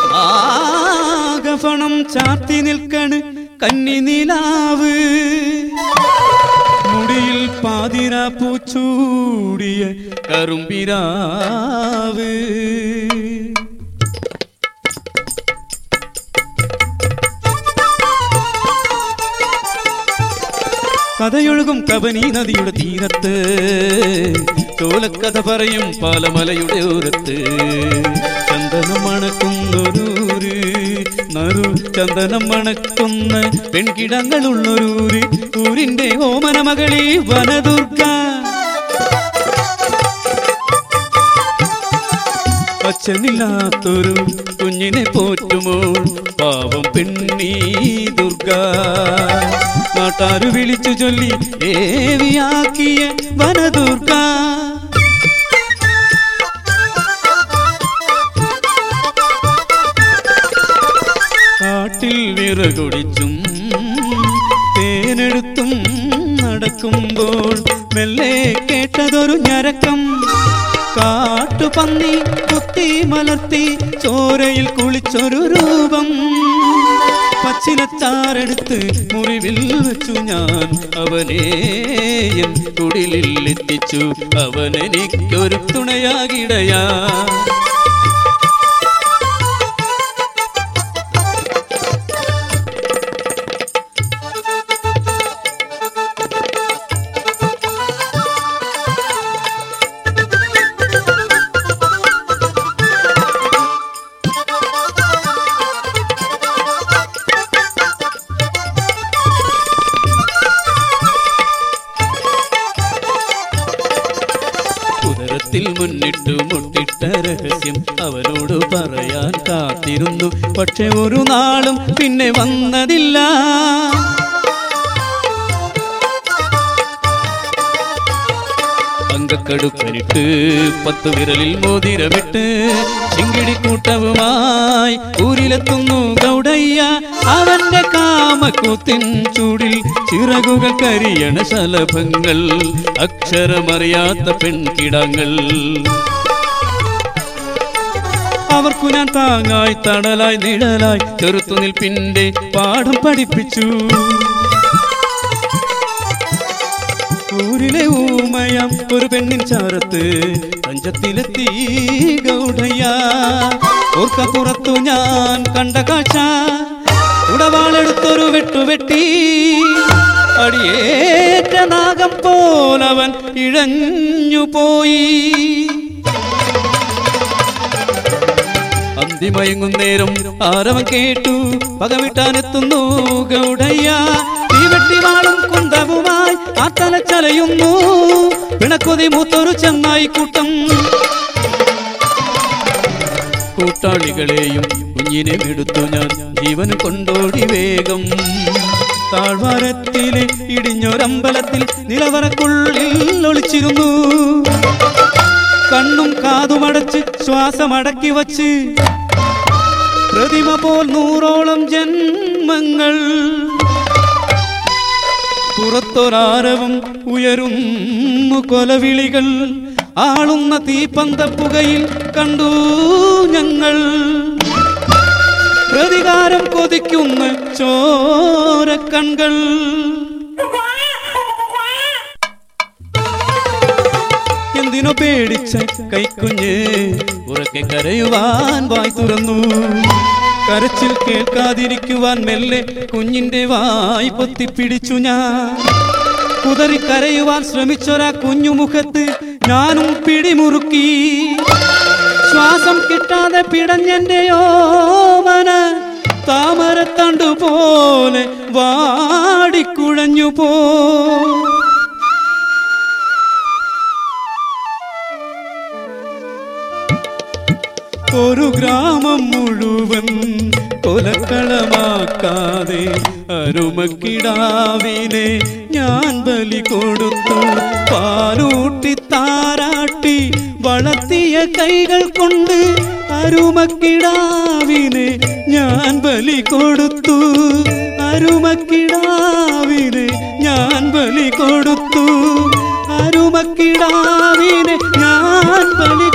ആകഫണം ചാത്തി നിൽക്കണ് കന്നി നിലാവ് മുടിയിൽ പാതിര പൂച്ചൂടിയ കറുമ്പിരാവ് കഥയൊഴുകും കബനി നദിയുടെ തീരത്ത് ചോലക്കഥ പറയും പാലമലയുടെ ഓരത്ത് ചന്ദനം മണക്കുന്നൊരൂര് നറു ചന്ദനം മണക്കുന്ന പെൺകിടങ്ങളുള്ളൊരൂര് ഊരിന്റെ ഓമന മകളി വനദുർഗ അച്ഛനില്ലാത്തൊരു കുഞ്ഞിനെ പോറ്റുമോ പാവം പെണ്ണീ ദുർഗ നാട്ടാരു വിളിച്ചു ചൊല്ലി ദേവിയാക്കിയ വനദുർഗ കാട്ടിൽ വിറകൊടിച്ചും തേനെടുത്തും നടക്കുമ്പോൾ മെല്ലെ കേട്ടതൊരു ഞരക്കം കാട്ടുപന്നി കുത്തി മലർത്തി ചോരയിൽ കുളിച്ചൊരു രൂപം പച്ചിലച്ചാറെടുത്ത് മുറിവിൽ വെച്ചു ഞാൻ അവനെ എൻ കുടിലിൽ എത്തിച്ചു അവനെനിക്കൊരു തുണയാകിടയാ ഉദരത്തിൽ മുന്നിട്ടു മുട്ടിട്ട രഹസ്യം അവനോട് പറയാൻ കാത്തിരുന്നു പക്ഷെ ഒരു നാളും പിന്നെ വന്നതില്ല അങ്കക്കടുക്കനിട്ട് പത്തു വിരലിൽ മോതിരമിട്ട് ചിങ്കിടി കൂട്ടവുമായി ഊരിലെത്തുന്നു ഗൗഡയ്യ അവന്റെ കാമക്കൂത്തിൻ ചൂടിൽ ചിറകുകൾ കരിയണ ശലഭങ്ങൾ അക്ഷരമറിയാത്ത പെൺകിടങ്ങൾ അവർക്കു ഞാൻ താങ്ങായി തണലായി നിഴലായി ചെറുത്തുനിൽപ്പിന്റെ പാഠം പഠിപ്പിച്ചു ഊരിലെ ഊമയം ഒരു പെണ്ണിൻ ചാരത്ത് പഞ്ചത്തിലെത്തി ഗൗഡയ്യ ഓർക്കപ്പുറത്തു ഞാൻ കണ്ട കാഴ്ച ഉടവാളെടുത്തൊരു വെട്ടുവെട്ടി അടിയേറ്റ നാഗം പോലവൻ ഇഴഞ്ഞു പോയി അന്തിമയങ്ങുന്നേരം ആരവൻ കേട്ടു പകവിട്ടാനെത്തുന്നു ഗൗഡയ്യ തീവെട്ടി വാളും കുന്തവുമായി ആ തലച്ചലയുന്നു പിണക്കൊതി മൂത്തൊരു ചെന്നായി കൂട്ടം കൂട്ടാളികളെയും കുഞ്ഞിനെ എടുത്തു ഞാൻ ജീവൻ കൊണ്ടോടി വേഗം താഴ്വാരത്തിലെ ഇടിഞ്ഞൊരമ്പലത്തിൽ നിലവറക്കുള്ളിൽ ഒളിച്ചിരുന്നു കണ്ണും കാതുമടച്ച് ശ്വാസമടക്കി വച്ച് പ്രതിമ പോൽ നൂറോളം ജന്മങ്ങൾ പുറത്തൊരാരവം ഉയരുന്നു കൊലവിളികൾ ആളുന്ന തീപ്പന്തപ്പുകയിൽ കണ്ടു ഞങ്ങൾ പ്രതികാരം കൊതിക്കുന്ന ചോരക്കൺകൾ എന്തിനോ പേടിച്ച കൈക്കുഞ്ഞ് ഉറക്കെ കരയുവാൻ വായി തുറന്നു കരച്ചിൽ കേൾക്കാതിരിക്കുവാൻ മെല്ലെ കുഞ്ഞിന്റെ വായി പൊത്തിപ്പിടിച്ചു ഞാൻ കുതറി കരയുവാൻ ശ്രമിച്ചൊരാ കുഞ്ഞുമുഖത്ത് ഞാനും പിടിമുറുക്കി ശ്വാസം കിട്ടാതെ പിടഞ്ഞെന്റെയോ മന താമരത്തണ്ടു പോലെ വാടിക്കുഴഞ്ഞു പോ ഒരു ഗ്രാമം മുഴുവൻ കൊലക്കളമാക്കാതെ അരുമക്കിടാവിനെ ഞാൻ ബലി കൊടുത്തു പാലൂട്ടി താരാട്ടി വളർത്തിയ കൈകൾ കൊണ്ട് അരുമക്കിടാവിനെ ഞാൻ ബലി കൊടുത്തു അരുമക്കിടാവിനെ ഞാൻ ബലി കൊടുത്തു അരുമക്കിടാവിനെ ഞാൻ ബലി